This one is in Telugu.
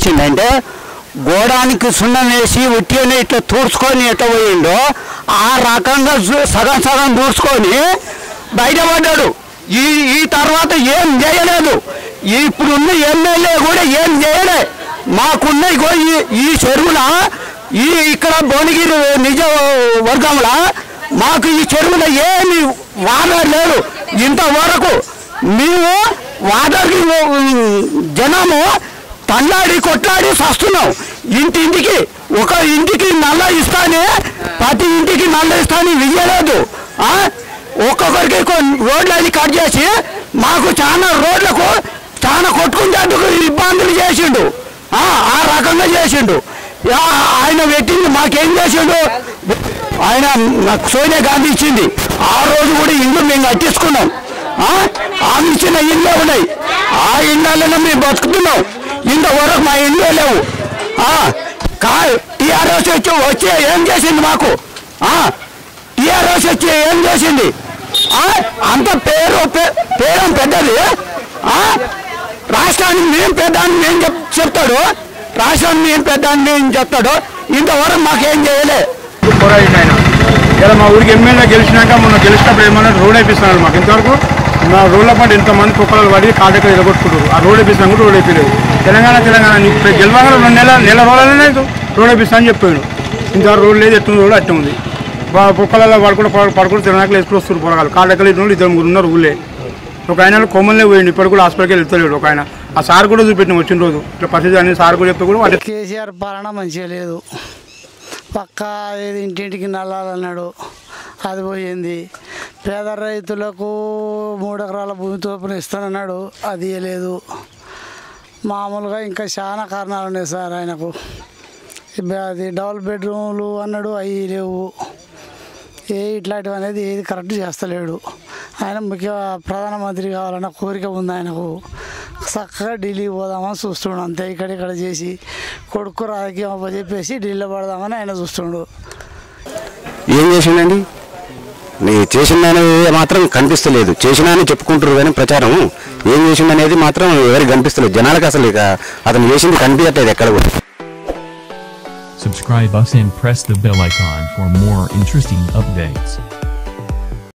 చేసిండంటే గోడానికి సున్నం వేసి ఉట్టిని ఇట్లా తూడ్చుకొని ఎట్లా పోయిండో ఆ రకంగా జు- సగం సగం దూడ్చుకొని బయటపడ్డాడు ఈ ఈ తర్వాత ఏం చేయలేదు ఈ ఇప్పుడున్న ఎమ్మెల్యే కూడా ఏం చేయలే మాకున్న ఇగో ఈ ఈ చెరువుల ఈ ఇక్కడ భువనగిరి నిజ వర్గంలో మాకు ఈ చెరువుల ఏమి వాటర్ లేదు ఇంతవరకు మేము వాటర్కి జనము తల్లాడి కొట్లాడి సస్తున్నాం ఇంటింటికి ఒక ఇంటికి నల్ల ఇస్తానే ప్రతి ఇంటికి నల్ల ఇస్తానే ఇయ్యలేదు ఆ? ఒక్కొక్కరికి కొన్ని రోడ్లు అది కట్ చేసి మాకు చాలా రోడ్లకు చాలా కొట్టుకునేందుకు ఇబ్బందులు చేసిండు ఆ ఆ రకంగా చేసిండు యా, ఆయన పెట్టింది మాకేం చేసిండు ఆయన నాకు సోనియా గాంధీ ఇచ్చింది ఆ రోజు కూడా ఇల్లు మేము కట్టించుకున్నాం ఆ? ఆమె ఇచ్చిన ఇళ్ళే ఉన్నాయి ఆ ఇళ్ళలోనే మేము బతుకుతున్నాం ఇంతవరకు మా ఇళ్ళే లేవు ఆ, కా టీఆర్ఎస్ వచ్చి వచ్చి ఏం చేసింది మాకు టీఆర్ఎస్ వచ్చి ఏం చేసింది ఆ? అంత పేరు పే- పేరం పెద్దది ఆ? రాష్ట్రానికి మేము పెద్ద అని మేము చెప్ చెప్తాడు రాష్ట్రాన్ని మేము పెద్ద అని మేము చెప్తాడు ఇంతవరకు మాకేం చేయలే పోరాడింది ఆయన ఇలా మా ఊరికి ఎమ్మెల్యే గెలిచినాక మొన్న గెలిచినప్పుడు ఏమన్నా రోడ్ వేపిస్తున్నారు మాకు ఇంతవరకు మా రోడ్ల పాటు ఇంతమంది కుక్కలు పడి కాళ్ళ దగ్గర ఎదగొట్టుకుంటారు ఆ రోడ్ వేపిస్తాం కూడా రోడ్ వేయలేదు తెలంగాణ తెలంగాణ నీకు గెలవగానే రెండు నెల నెల రోజులనే రోడ్ వేపిస్తా అని చెప్పాడు ఇంతవరకు రోడ్ లేదు ఎట్టు రోడ్ అట్టే ఉంది బా- కుక్కలలో పడుకుంటూ పడుకుంటూ తిరణాకలు వేసుకుని వస్తారు పోరగాలు కాళ్ళ దగ్గర ఇద్దరు ఇద్దరు ముగ్గురు ఉన్నారు ఊళ్ళే ఒక ఆయన కొమ్మలే పోయింది ఇప్పుడు కూడా హాస్పిటల్కి వెళ్తలేడు ఒక ఆయన ఆ సార్ కూడా చూపెట్టిన వచ్చిన రోజు ఇట్లా పరిస్థితి అని సార్ కూడా చెప్తే కూడా వాటి కేసీఆర్ పాలన మంచిగా లేదు పక్క ఏది ఇంటింటికి నల్లాలన్నాడు అది పోయింది పేద రైతులకు మూడు ఎకరాల భూమి తోపున ఇస్తానన్నాడు అది ఇవ్వలేదు మామూలుగా ఇంకా చాలా కారణాలు ఉన్నాయి సార్ ఆయనకు ఇప్పుడు అది డబుల్ బెడ్రూమ్లు అన్నాడు అవి లేవు ఏ ఇట్లాంటివి అనేది ఏది కరెక్ట్ చేస్తలేడు ఆయన ముఖ్య ప్రధానమంత్రి కావాలన్న కోరిక ఉంది ఆయనకు చక్కగా ఢిల్లీ పోదామని చూస్తుండు అంతే ఇక్కడ ఇక్కడ చేసి కొడుకు రాజకీయం చెప్పేసి ఢిల్లీలో పడదామని ఆయన చూస్తుండు ఏం చేసిండండి నీ చేసిందనే మాత్రం కనిపిస్తలేదు చేసినా అని చెప్పుకుంటారు కానీ ప్రచారం ఏం చేసిండనేది మాత్రం ఎవరికి కనిపిస్తలేదు జనాలకు అసలు ఇక అతను చేసింది కనిపించట్లేదు ఎక్కడ కూడా Subscribe us and press the bell icon for more interesting updates.